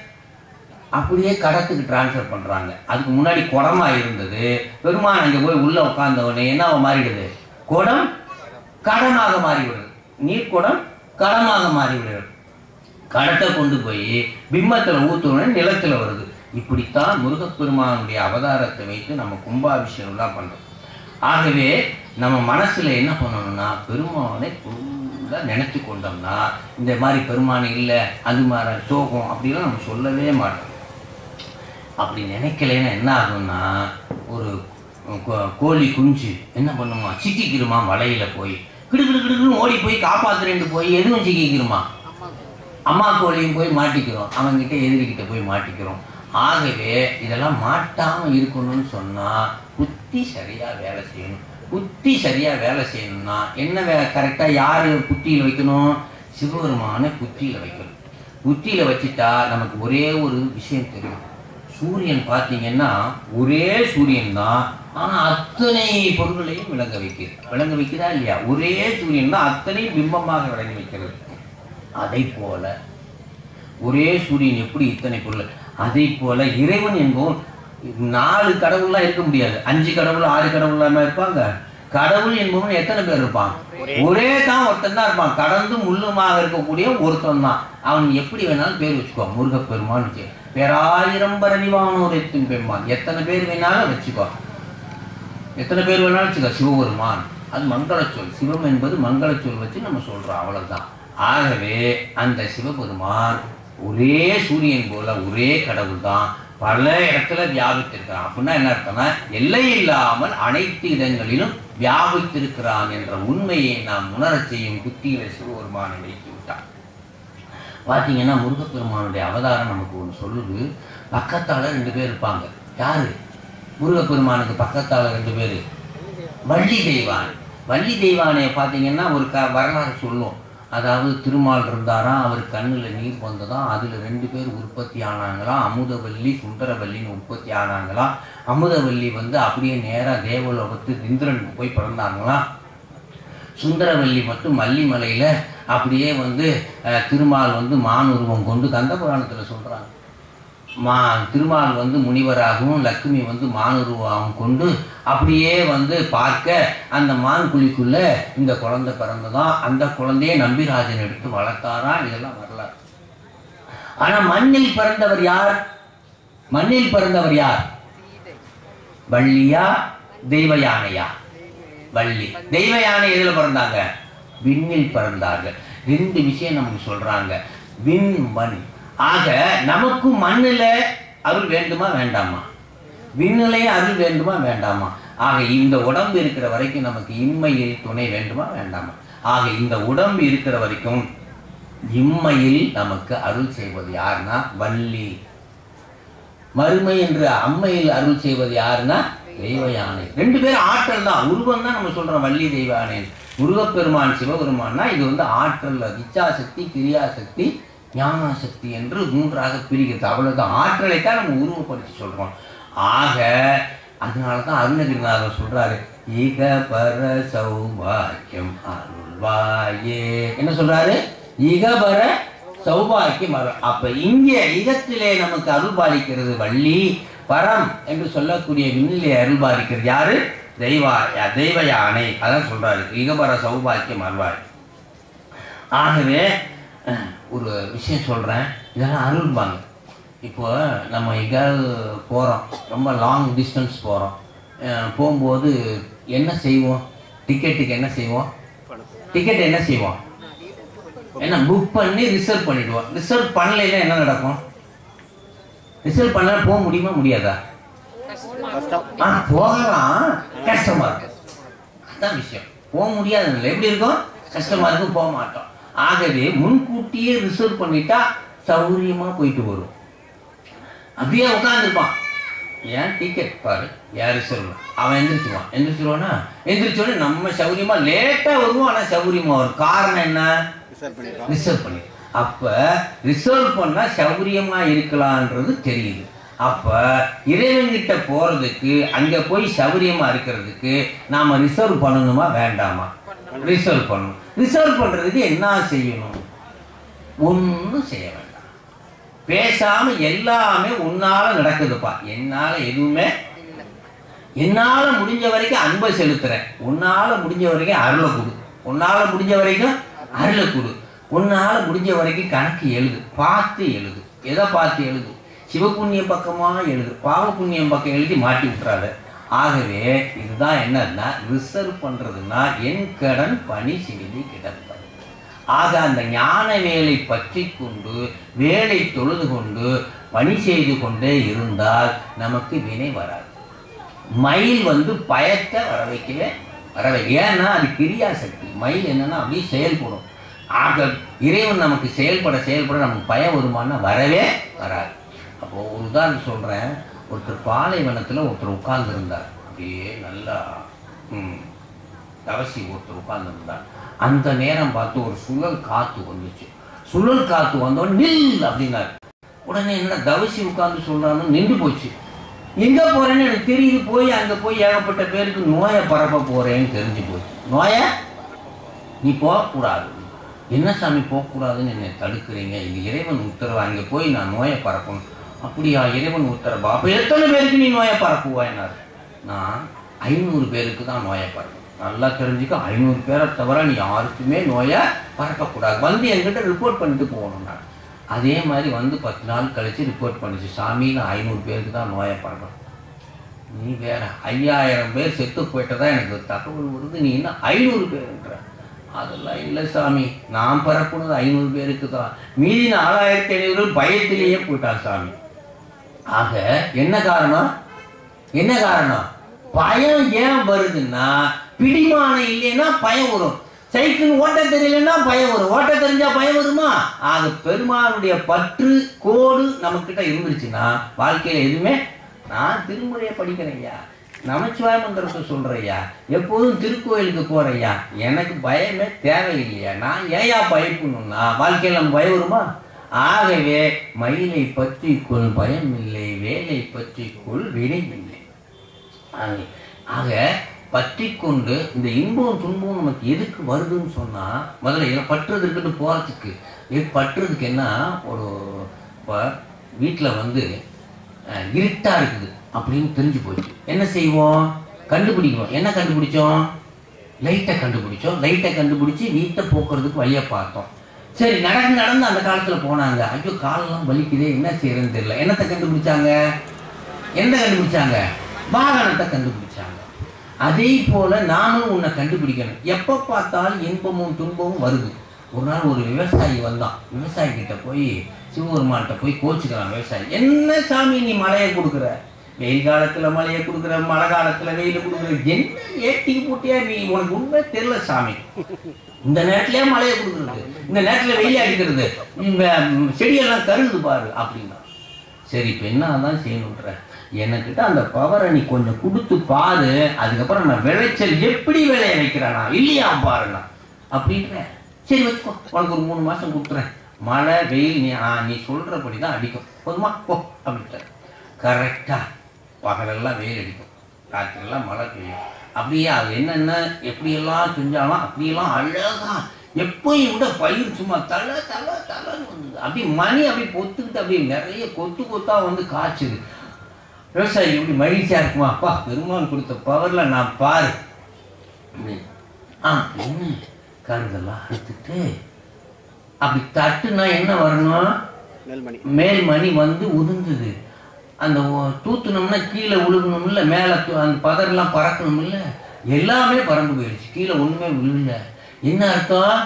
அப்படியே கடத்துக்கு டிரான்ஸ்ஃபர் பண்றாங்க அதுக்கு முன்னாடி குடமா இருந்தது பெருமான் அங்க போய் உள்ள உட்கார்ந்த உடனே என்ன மாறிடுது குடம் கடமாக மாறிவிடுது நீர்க்குடம் கடமாக மாறிவிடுது கடத்தை கொண்டு போய் பிம்பத்துல ஊத்துன நிலத்துல வருது இப்படித்தான் முருகப்பெருமானுடைய அவதாரத்தை வைத்து நம்ம கும்பாபிஷேகம்லாம் பண்றோம் ஆகவே நம்ம மனசுல என்ன பண்ணணும்னா பெருமானை ஃபுல்லா நினைச்சு கொண்டோம்னா இந்த மாதிரி பெருமான் இல்லை அது மாதிரி சோகம் அப்படிலாம் நம்ம சொல்லவே மாட்டோம் அப்படி நினைக்கலைன்னா என்ன ஆகும்னா ஒரு கோ- கோழி குஞ்சு என்ன பண்ணுமா சிக்கிக்கிருமா வலையில போய் கிடு கிடு கிடுன்னு ஓடி போய் காப்பாத்துறேன்ட்டு போய் எதுவும் சிக்கிக்கிருமா அம்மா கோழியும் போய் மாட்டிக்கிறோம் அவன்கிட்ட எதிரிகிட்ட போய் மாட்டிக்கிறோம் ஆகவே இதெல்லாம் மாட்டாம இருக்கணும்னு சொன்னா புத்தி சரியா வேலை செய்யணும் புத்தி சரியா வேலை செய்யணும்னா என்ன வே கரெக்டா யாரு புத்தியில வைக்கணும் சிவபெருமான புத்தியில வைக்கணும் புத்தியில வச்சுட்டா நமக்கு ஒரே ஒரு விஷயம் தெரியும் சூரியன் பார்த்தீங்கன்னா ஒரே சூரியன் தான் ஆனா அத்தனை பொருள்களையும் விளங்க வைக்குது விளங்க வைக்குதா இல்லையா ஒரே சூரியன் தான் அத்தனை பிம்பமாக விளங்கி வைக்கிறது அதை போல ஒரே சூரியன் எப்படி இத்தனை பொருள் அதே போல இறைவன் என்பவன் நாலு கடவுள்லாம் இருக்க முடியாது அஞ்சு கடவுள் ஆறு கடவுள் எல்லாம் இருப்பாங்க கடவுள் என்பவன் எத்தனை பேர் இருப்பான் ஒரே தான் ஒருத்தன் தான் இருப்பான் கடந்து முள்ளுமாக இருக்கக்கூடிய ஒருத்தன் தான் அவன் எப்படி வேணாலும் பேர் வச்சுக்கோ முருகப்பெருமான் வச்சு பேராயிரம் பரணிவானோர் எத்தும் பெருமான் எத்தனை பேர் வேணாலும் வச்சுக்கோ எத்தனை பேர் வேணாலும் வச்சுக்கோ சிவபெருமான் அது மங்களச்சொல் சிவம் என்பது மங்களச்சொல் வச்சு நம்ம சொல்றோம் அவ்வளவுதான் ஆகவே அந்த சிவபெருமான் ஒரே சூரியன் போல ஒரே கடவுள் தான் பல இடத்துல வியாபித்திருக்கிறான் அப்படின்னா என்ன அர்த்தம்னா எல்லை இல்லாமல் அனைத்து இடங்களிலும் வியாபித்திருக்கிறான் என்ற உண்மையை நாம் உணரச் செய்யும் புத்தியில சிவபெருமானை வைத்து விட்டான் பார்த்தீங்கன்னா முருகப்பெருமானுடைய அவதாரம் நமக்கு ஒன்று சொல்லுது பக்கத்தால ரெண்டு பேர் இருப்பாங்க யாரு முருகப்பெருமானுக்கு பக்கத்தால ரெண்டு பேர் வள்ளி தெய்வானை வள்ளி தெய்வானையை பார்த்தீங்கன்னா ஒரு க வரலாறு சொல்லும் அதாவது திருமால் இருந்தாராம் அவர் கண்ணில் நீர் வந்ததாம் அதில் ரெண்டு பேர் உற்பத்தி ஆனாங்களாம் அமுதவல்லி சுந்தரவல்லின்னு உற்பத்தி ஆனாங்களாம் அமுதவல்லி வந்து அப்படியே நேராக தேவலோகத்து இந்திரனுக்கு போய் பிறந்தாங்களாம் சுந்தரவல்லி மட்டும் மல்லிமலையில் அப்படியே வந்து அஹ், திருமால் வந்து மான் உருவம் கொண்டு கந்த புராணத்தில் சொல்கிறாங்க மா திருமால் வந்து முனிவராகவும் லக்ஷ்மி வந்து மானுருவாகவும் கொண்டு அப்படியே வந்து பார்க்க அந்த மான் குழிக்குள்ள இந்த குழந்தை பிறந்ததாம் அந்த குழந்தையை நம்பிராஜன் எடுத்து வளர்த்தாராம் இதெல்லாம் வரலாறு ஆனா மண்ணில் பிறந்தவர் யார் மண்ணில் பிறந்தவர் யார் வள்ளியா தெய்வ யானையா வள்ளி தெய்வ யானை எதுல பிறந்தாங்க விண்ணில் பிறந்தார்கள் ரெண்டு விஷயம் நமக்கு சொல்றாங்க விண் மண் ஆக நமக்கு மண்ணுல அருள் வேண்டுமா வேண்டாமா விண்ணிலையும் அருள் வேண்டுமா வேண்டாமா ஆக இந்த உடம்பு இருக்கிற வரைக்கும் நமக்கு இம்மையில் துணை வேண்டுமா வேண்டாமா ஆக இந்த உடம்பு இருக்கிற வரைக்கும் இம்மையில் நமக்கு அருள் செய்வது யாருன்னா வள்ளி மறுமை என்று அம்மையில் அருள் செய்வது யாருன்னா தெய்வ யானை ரெண்டு பேரும் ஆற்றல் தான் உருவம் தான் நம்ம சொல்றோம் வள்ளி தெய்வ யானை முருகப்பெருமான் சிவபெருமான்னா இது வந்து ஆற்றல் இச்சாசக்தி கிரியாசக்தி ஞானாசக்தி என்று மூன்றாக பிரிக்கிறது அவ்வளவுதான் ஆற்றலை தான் நம்ம உருவப்படுத்தி சொல்றோம் ஆக அதனால தான் அருணகிரிநாதர் சொல்றாரு ஈக பர சௌபாக்கியம் அருள்வாயே என்ன சொல்றாரு இகபர சௌபாக்கியம் அருள் அப்ப இங்கே இதத்திலே நமக்கு அருள்பாலிக்கிறது வள்ளி பரம் என்று சொல்லக்கூடிய விண்ணிலே அருள்பாலிக்கிறது யாரு தெய்வா தெய்வ யானை அதான் சொல்றாரு இகபர சௌபாக்கியம் அருள்வாய் ஆகவே அஹ், ஒரு விஷயம் சொல்றேன் இதெல்லாம் அருள்பாங்க இப்போ நம்ம எங்கேயாவது போகிறோம் ரொம்ப லாங் டிஸ்டன்ஸ் போகிறோம் போகும்போது என்ன செய்வோம் டிக்கெட்டுக்கு என்ன செய்வோம் டிக்கெட் என்ன செய்வோம் என்ன புக் பண்ணி ரிசர்வ் பண்ணிடுவோம் ரிசர்வ் பண்ணலைன்னா என்ன நடக்கும் ரிசர்வ் பண்ணா போக முடியுமா முடியாதா ஆ போகலாம் கஷ்டமா இருக்கும் அதான் விஷயம் போக முடியாது எப்படி இருக்கும் கஷ்டமா இருக்கும் போக மாட்டோம் ஆகவே முன்கூட்டியே ரிசர்வ் பண்ணிட்டா சௌரியமா போயிட்டு வரும் அப்படியே உட்காந்துருப்பான் ஏன் டிக்கெட் பாரு யார் ரிசர்வ் அவன் எந்திரிச்சுவான் எந்திரிச்சிருவானா எந்திரிச்சோடனே நம்ம சௌரியமா லேட்டா வருவோம் ஆனா சௌரியமா வரும் காரணம் என்ன ரிசர்வ் பண்ணி அப்ப ரிசர்வ் பண்ணா சௌரியமா இருக்கலான்றது தெரியுது அப்ப இறைவன்கிட்ட போறதுக்கு அங்க போய் சௌரியமா இருக்கிறதுக்கு நாம ரிசர்வ் பண்ணணுமா வேண்டாமா ரிசர்வ் பண்ணணும் ரிசர்வ் பண்றதுக்கு என்ன செய்யணும் ஒன்றும் செய்ய வேண்டாம் பேசாம எல்லாமே உன்னால நடக்குதுப்பா என்னால எதுவுமே என்னால முடிஞ்ச வரைக்கும் அன்பை செலுத்துறேன் உன்னால முடிஞ்ச வரைக்கும் அருளை கொடு உன்னால முடிஞ்ச வரைக்கும் அருளை கொடு உன்னால முடிஞ்ச வரைக்கும் கணக்கு எழுது பார்த்து எழுது எதை பார்த்து எழுது சிவபுண்ணியம் பக்கமா எழுது பாவ புண்ணியம் பக்கம் எழுதி மாட்டி விட்டுறாத ஆகவே இதுதான் என்னன்னா ரிசர்வ் பண்றதுன்னா என் கடன் பணி சிவிலி கிடப்பது ஆக அந்த ஞான வேலை பற்றி கொண்டு வேலை தொழுது கொண்டு பணி செய்து கொண்டே இருந்தால் நமக்கு வினை வராது மயில் வந்து பயத்தை வர வைக்கவே வர வை ஏன்னா அது கிரியாசக்தி மயில் என்னன்னா அப்படியே செயல்படும் ஆக இறைவன் நமக்கு செயல்பட செயல்பட நமக்கு பயம் வருமானா வரவே வராது அப்போ ஒரு உதாரணம் சொல்றேன் ஒருத்தர் பாலைவனத்துல ஒருத்தர் உட்கார்ந்து இருந்தார் அப்படியே நல்லா ம், தவசி ஒருத்தர் உட்கார்ந்து இருந்தார் அந்த நேரம் பார்த்து ஒரு சுழல் காத்து வந்துச்சு சுழல் காத்து வந்தோடனே நில் அப்படின்னாரு உடனே என்ன தவசி உட்கார்ந்து சொல்றான்னு நின்று போச்சு எங்க போறேன்னு எனக்கு தெரியுது போய் அங்க போய் ஏகப்பட்ட பேருக்கு நோயை பரப்ப போறேன்னு தெரிஞ்சு போச்சு நோயை நீ போகக்கூடாது என்ன சாமி போகக்கூடாதுன்னு என்னை தடுக்கிறீங்க இது இறைவன் உத்தரவா அங்கே போய் நான் நோயை பரப்பணும் அப்படியா இறைவன் உத்தரவா அப்போ எத்தனை பேருக்கு நீ நோயை பரப்புவாயினார் நான் ஐநூறு பேருக்கு தான் நோயை பரப்பணும் நல்லா தெரிஞ்சுக்க ஐநூறு பேரை தவிர நீ யாருக்குமே நோயை பரப்பக்கூடாது வந்து என்கிட்ட ரிப்போர்ட் பண்ணிட்டு போகணும் நான் அதே மாதிரி வந்து பத்து நாள் கழிச்சு ரிப்போர்ட் பண்ணிச்சு சாமி நான் ஐநூறு பேருக்கு தான் நோயை பரப்பணும் நீ வேற ஐயாயிரம் பேர் செத்து போயிட்டதா எனக்கு தகவல் வருது நீ என்ன ஐநூறு பேருன்ற அதெல்லாம் இல்லை சாமி நான் பரப்புனது ஐநூறு பேருக்கு தான் மீதி நாலாயிரத்தி ஐநூறு பயத்திலேயே போயிட்டான் சாமி ஆக என்ன காரணம் என்ன காரணம் பயம் ஏன் வருதுன்னா பிடிமானம் இல்லைன்னா பயம் வரும் சைக்கிள் ஓட்ட தெரியலன்னா பயம் வரும் ஓட்ட தெரிஞ்சா பயம் வருமா ஆக பெருமானுடைய பற்று கோடு நம்மக்கிட்ட இருந்துருச்சுன்னா வாழ்க்கையில எதுவுமே நான் திருமுறையை படிக்கிறேன் ஐயா நமச்சிவாய மந்திரத்தை சொல்றையா எப்போதும் திருக்கோயிலுக்கு போறையா எனக்கு பயமே தேவையில்லையா நான் ஏயா பயப்படணும்னா வாழ்க்கையில் நம்ம பயம் வருமா ஆகவே மயிலை பற்றி கொள் பயம் இல்லை வேலை பற்றி கொள் வினை இல்லை ஆக- ஆக பற்றி கொண்டு இந்த இன்பம் துன்பம் நமக்கு எதுக்கு வருதுன்னு சொன்னா முதல்ல இதை பற்றுறது இருக்கட்டும் போறதுக்கு இது பற்றுறதுக்கு என்ன ஒரு இப்போ வீட்டில் வந்து அஹ், இருட்டா இருக்குது அப்படின்னு தெரிஞ்சு போச்சு என்ன செய்வோம் கண்டுபிடிக்கணும் என்ன கண்டுபிடிச்சோம் லைட்டை கண்டுபிடிச்சோம் லைட்டை கண்டுபிடிச்சி வீட்டை போக்குறதுக்கு வழியை பார்த்தோம் சரி நடந்து நடந்து அந்த காலத்துல போனாங்க ஐயோ காலெல்லாம் வலிக்குதே என்ன செய்யறதுன்னு தெரியல என்னத்தை கண்டுபிடிச்சாங்க என்ன கண்டுபிடிச்சாங்க வாகனத்தை கண்டுபிடிச்சாங்க அதே போல நாமளும் உன்னை கண்டுபிடிக்கணும் எப்போ பார்த்தாலும் இன்பமும் துன்பமும் வருது ஒரு நாள் ஒரு விவசாயி வந்தான் விவசாயி கிட்ட போய் சிவபெருமான்கிட்ட போய் கோச்சுக்கிறான் விவசாயி என்ன சாமி நீ மழையை கொடுக்குற வெயில் காலத்துல மழையை கொடுக்குற மழை காலத்துல வெயில் கொடுக்குற என்ன ஏட்டிக்கு போட்டியா நீ உனக்கு உண்மை தெரியல சாமி இந்த நேரத்திலே மழையை கொடுக்குறது இந்த நேரத்துல வெயில் அடிக்கிறது இந்த ம், செடியெல்லாம் கருகுது பாரு அப்படின்னா சரி இப்போ என்ன தான் செய்யணுன்ற எனக்கிட்ட அந்த பவரை நீ கொஞ்சம் கொடுத்து பாரு அதுக்கப்புறம் நான் விளைச்சல் எப்படி விளைய வைக்கிறானா இல்லையா பாருண்ணா அப்படின்றேன் சரி வச்சுக்கோ உனக்கு ஒரு மூணு மாசம் கொடுத்துறேன் மழை வெயில் நீ ஆ நீ சொல்றபடி தான் அடிக்கும் போதுமா போ அப்படின்ட்டு கரெக்டா பகலெல்லாம் வெயில் அடிக்கும் ராத்திரிலாம் மழை பெய்யும் அப்படியே அது என்னென்ன எப்படியெல்லாம் செஞ்சாலும் அப்படியெல்லாம் அழகா எப்பயும் விட பயிர் சும்மா தலை தலை தலைன்னு வந்தது அப்படியே மணி அப்படியே பொத்துக்கிட்டு அப்படியே நிறைய கொத்து கொத்தா வந்து காய்ச்சுது விவசாயி எப்படி மகிழ்ச்சியா இருக்குமா அப்பா பெருமான் கொடுத்த பவர்ல நான் பாரு அப்படின்னு. ஆ என்ன கருதெல்லாம் அறுத்துட்டு அப்படி தட்டுனா என்ன வரணும் நெல்மணி மேல் மணி வந்து உதிர்ந்தது அந்த ஒ- தூத்துனோம்னா கீழே விழுகணும்ல மேலே அந்த பதரெல்லாம் பறக்கணும்ல எல்லாமே பறந்து போயிடுச்சு கீழே ஒண்ணுமே விழுல என்ன அர்த்தம்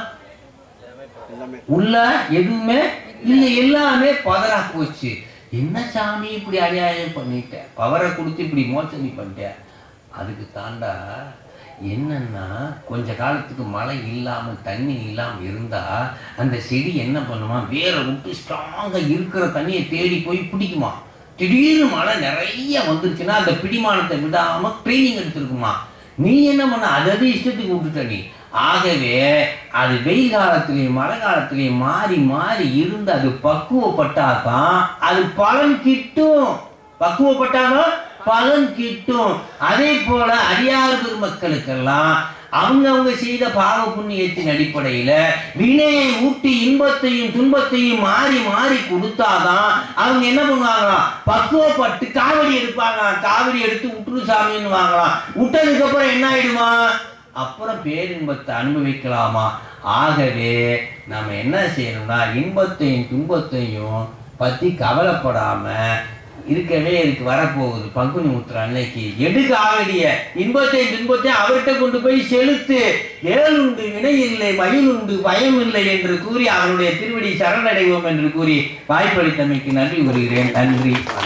எல்லாமே உள்ள எதுவுமே இல்ல எல்லாமே பதறா போச்சு என்ன சாமி இப்படி அநியாயம் பண்ணிட்ட பவரை கொடுத்து இப்படி மோசம் நீ பண்ணிட்ட அதுக்கு தாண்டா என்னன்னா கொஞ்ச காலத்துக்கு மழை இல்லாம தண்ணி இல்லாம இருந்தா அந்த செடி என்ன பண்ணுமா வேற விட்டு ஸ்ட்ராங்கா இருக்கிற தண்ணியை தேடி போய் பிடிக்குமா திடீர்னு மழை நிறைய வந்துருச்சுன்னா அந்த பிடிமானத்தை விடாம ட்ரைனிங் எடுத்திருக்குமா நீ என்ன பண்ண அதது இஷ்டத்துக்கு விட்டுட்ட நீ ஆகவே அது வெயில் காலத்திலையும் மழை காலத்திலையும் மாறி மாறி இருந்து அது பக்குவப்பட்டாதான் அது பலன் கிட்டும் பக்குவப்பட்டாதான் பலன் கிட்டும் அதே போல அடியார் பெருமக்களுக்கெல்லாம் அவங்கவங்க செய்த பாவ புண்ணியத்தின் அடிப்படையில வினையை ஊட்டி இன்பத்தையும் துன்பத்தையும் மாறி மாறி கொடுத்தாதான் அவங்க என்ன பண்ணுவாங்களாம் பக்குவப்பட்டு காவடி எடுப்பாங்க காவடி எடுத்து விட்டுரு சாமின்னு வாங்கலாம் விட்டதுக்கு அப்புறம் என்ன ஆயிடுமா அப்புறம் பேரின்பத்தை அனுபவிக்கலாமா ஆகவே நம்ம என்ன செய்யணும்னா இன்பத்தையும் துன்பத்தையும் பத்தி கவலைப்படாம இருக்கவே இருக்கு வரப்போகுது பங்குனி உத்திர அன்னைக்கு எடு காவடிய இன்பத்தையும் துன்பத்தையும் அவர்கிட்ட கொண்டு போய் செலுத்து வேலுண்டு வினை இல்லை மயிலுண்டு பயம் இல்லை என்று கூறி அவருடைய திருவடி சரணடைவோம் என்று கூறி வாய்ப்பளித்தமைக்கு நன்றி கூறுகிறேன் நன்றி